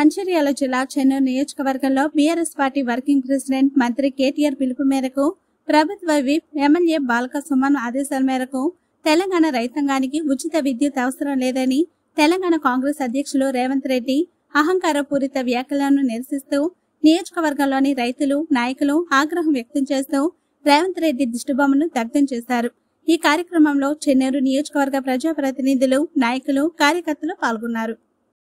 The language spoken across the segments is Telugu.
మంచిర్యాల జిల్లా చెన్నూరు నియోజకవర్గంలో బీఆర్ఎస్ పార్టీ వర్కింగ్ ప్రెసిడెంట్ మంత్రి కేటీఆర్ పిలుపు మేరకు ప్రభుత్వ విప్ ఎమ్మెల్యే బాలక సుమన్ ఆదేశాల మేరకు తెలంగాణ రైతాంగానికి ఉచిత విద్యుత్ అవసరం లేదని తెలంగాణ కాంగ్రెస్ అధ్యక్షులు రేవంత్ రెడ్డి అహంకారపూరిత వ్యాఖ్యలను నిరసిస్తూ నియోజకవర్గంలోని రైతులు నాయకులు ఆగ్రహం వ్యక్తం చేస్తూ రేవంత్ రెడ్డి దిష్టిబొమ్మను దగ్ధం చేశారు ఈ కార్యక్రమంలో చెన్నూరు నియోజకవర్గ ప్రజాప్రతినిధులు నాయకులు కార్యకర్తలు పాల్గొన్నారు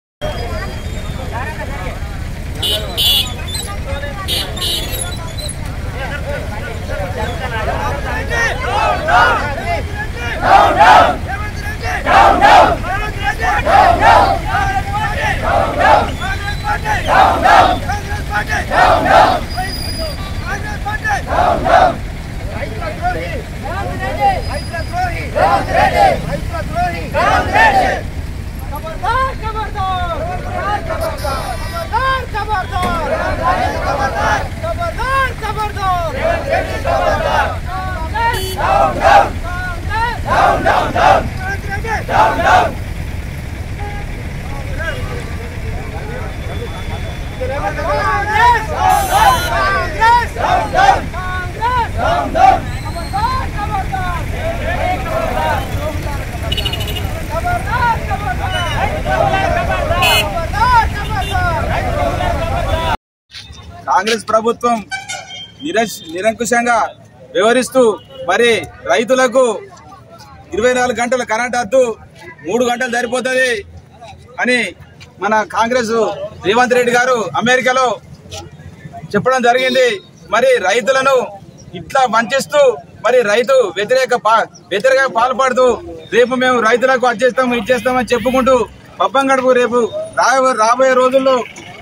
కాంగ్రెస్ ప్రభుత్వం నిరస్ నిరంకుశంగా వ్యవహరిస్తూ మరి రైతులకు ఇరవై నాలుగు గంటల కరెంట్ వద్దు మూడు గంటలు సరిపోతుంది అని మన కాంగ్రెస్ రేవంత్ రెడ్డి గారు అమెరికాలో చెప్పడం జరిగింది మరి రైతులను ఇట్లా వంచిస్తూ మరి రైతు వ్యతిరేక పా- వ్యతిరేక పాల్పడుతూ రేపు మేము రైతులకు వచ్చేస్తాము ఇచ్చేస్తామని చెప్పుకుంటూ పబ్బం గడుపు రేపు రాబోయే రాబోయే రోజుల్లో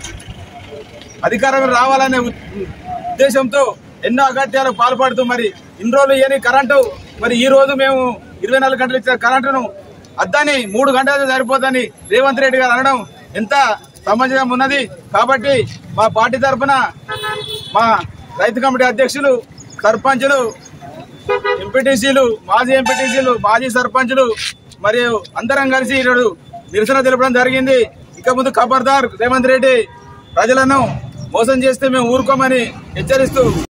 అధికారం రావాలనే ఉ- ఉద్దేశంతో ఎన్నో అగత్యాలకు పాల్పడుతూ మరి ఇన్ని రోజులు ఏని కరెంటు మరి ఈ రోజు మేము ఇరవై నాలుగు గంటలు ఇచ్చిన కరెంటును అద్దని మూడు గంటలు సరిపోదని రేవంత్ రెడ్డి గారు అనడం ఎంత సమంజసం ఉన్నది కాబట్టి మా పార్టీ తరఫున మా రైతు కమిటీ అధ్యక్షులు సర్పంచులు ఎంపీటీసీలు మాజీ ఎంపీటీసీలు మాజీ సర్పంచులు మరియు అందరం కలిసి ఈరోజు నిరసన తెలపడం జరిగింది ఇక ముందు ఖబర్దార్ రేవంత్ రెడ్డి ప్రజలను మోసం చేస్తే మేము ఊరుకోమని హెచ్చరిస్తూ